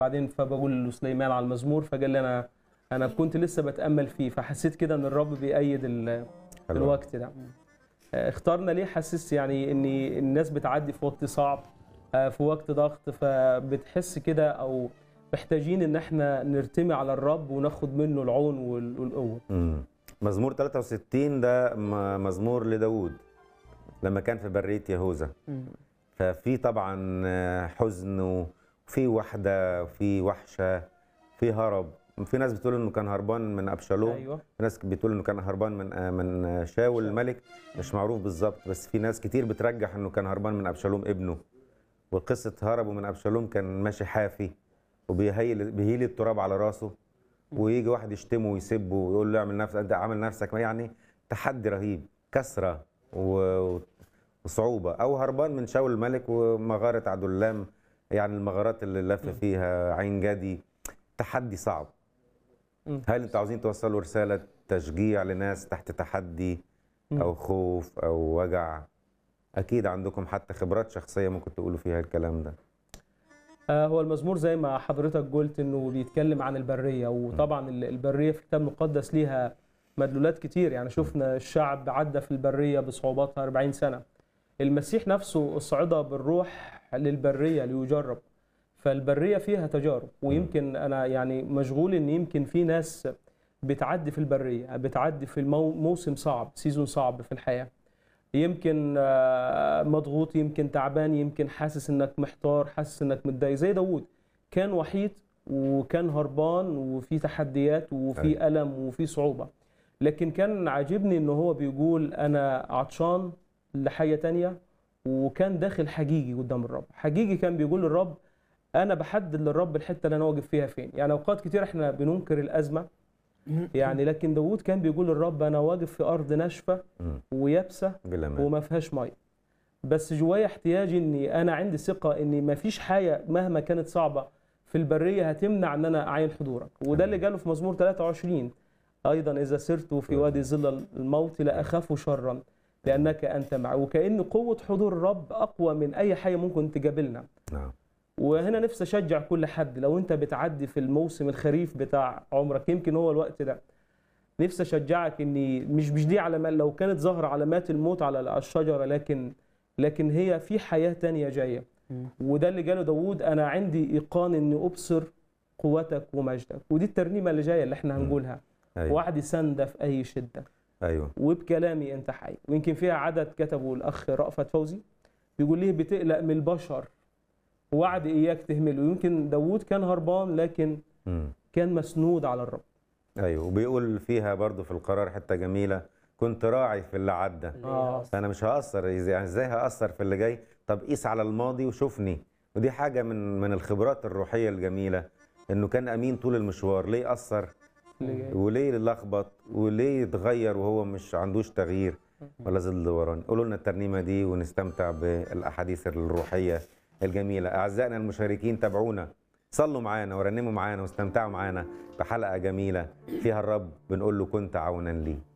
بعدين فبقول لسليمان على المزمور فقال لي انا انا كنت لسه بتامل فيه فحسيت كده ان الرب بيأيد ال- حلو. الوقت ده آه، اخترنا ليه حاسس يعني ان الناس بتعدي في وقت صعب آه، في وقت ضغط فبتحس كده او محتاجين ان احنا نرتمي على الرب وناخد منه العون وال- والقوه مم. مزمور 63 ده م- مزمور لداود لما كان في برية يهوذا ففي طبعا آه، حزن وفي وحدة وفي وحشة في هرب في ناس بتقول انه كان هربان من ابشالوم ايوه في ناس بتقول انه كان هربان من آه، من آه، شاول الملك مش معروف بالظبط بس في ناس كتير بترجح انه كان هربان من ابشالوم ابنه وقصه هربه من ابشالوم كان ماشي حافي وبيهيل بيهيل التراب على راسه ويجي واحد يشتمه ويسبه ويقول له اعمل نفسك انت عامل نفسك يعني تحدي رهيب كسره و- وصعوبه او هربان من شاول الملك ومغاره عدلام يعني المغارات اللي لف فيها عين جدي تحدي صعب مم. هل انتوا عاوزين توصلوا رساله تشجيع لناس تحت تحدي مم. او خوف او وجع اكيد عندكم حتى خبرات شخصيه ممكن تقولوا فيها الكلام ده آه، هو المزمور زي ما حضرتك قلت انه بيتكلم عن البريه وطبعا ال- البريه في الكتاب المقدس ليها مدلولات كتير يعني شفنا الشعب عدى في البريه بصعوباتها 40 سنه المسيح نفسه صعد بالروح للبريه ليجرب فالبريه فيها تجارب ويمكن انا يعني مشغول ان يمكن في ناس بتعدي في البريه بتعدي في المو- موسم صعب سيزون صعب في الحياه يمكن آه، مضغوط يمكن تعبان يمكن حاسس انك محتار حاسس انك متضايق زي داوود كان وحيد وكان هربان وفي تحديات وفي ألم وفي صعوبة لكن كان عاجبني ان هو بيقول انا عطشان لحاجة تانية وكان داخل حقيقي قدام الرب حقيقي كان بيقول للرب انا بحدد للرب الحتة اللي انا واقف فيها فين يعني اوقات كتير احنا بننكر الازمة يعني لكن داوود كان بيقول للرب انا واقف في ارض ناشفة مم. ويابسة بلا مانع وما فيهاش ميه بس جوايا احتياج اني انا عندي ثقه ان ما فيش حاجه مهما كانت صعبه في البريه هتمنع ان انا اعين حضورك وده اللي قاله في مزمور 23 ايضا اذا سرت في وادي ظل الموت لا اخاف شرا لانك انت معي وكان قوه حضور الرب اقوى من اي حاجه ممكن تقابلنا نعم وهنا نفسي اشجع كل حد لو انت بتعدي في الموسم الخريف بتاع عمرك يمكن هو الوقت ده نفسي اشجعك اني مش مش دي علامات لو كانت ظاهره علامات الموت على الشجره لكن لكن هي في حياه تانية جايه وده اللي جاله داوود انا عندي ايقان اني ابصر قوتك ومجدك ودي الترنيمه اللي جايه اللي احنا هنقولها ايوه وعدي سند في اي شده ايوه وبكلامي انت حي ويمكن فيها عدد كتبه الاخ رأفت فوزي بيقول ليه بتقلق من البشر وعد اياك تهمله يمكن داوود كان هربان لكن مم. كان مسنود على الرب ايوه وبيقول فيها برضو في القرار حته جميله كنت راعي في اللي عدى اه فانا مش هاثر يعني ازاي هاثر في اللي جاي طب قيس على الماضي وشوفني ودي حاجه من من الخبرات الروحيه الجميله انه كان امين طول المشوار ليه اثر اللي جاي. وليه لخبط وليه يتغير وهو مش عندوش تغيير ولا ظل دوران قولوا لنا الترنيمه دي ونستمتع بالاحاديث الروحيه الجميله اعزائنا المشاركين تابعونا صلوا معانا ورنموا معانا واستمتعوا معانا بحلقه جميله فيها الرب بنقول له كنت عونا لي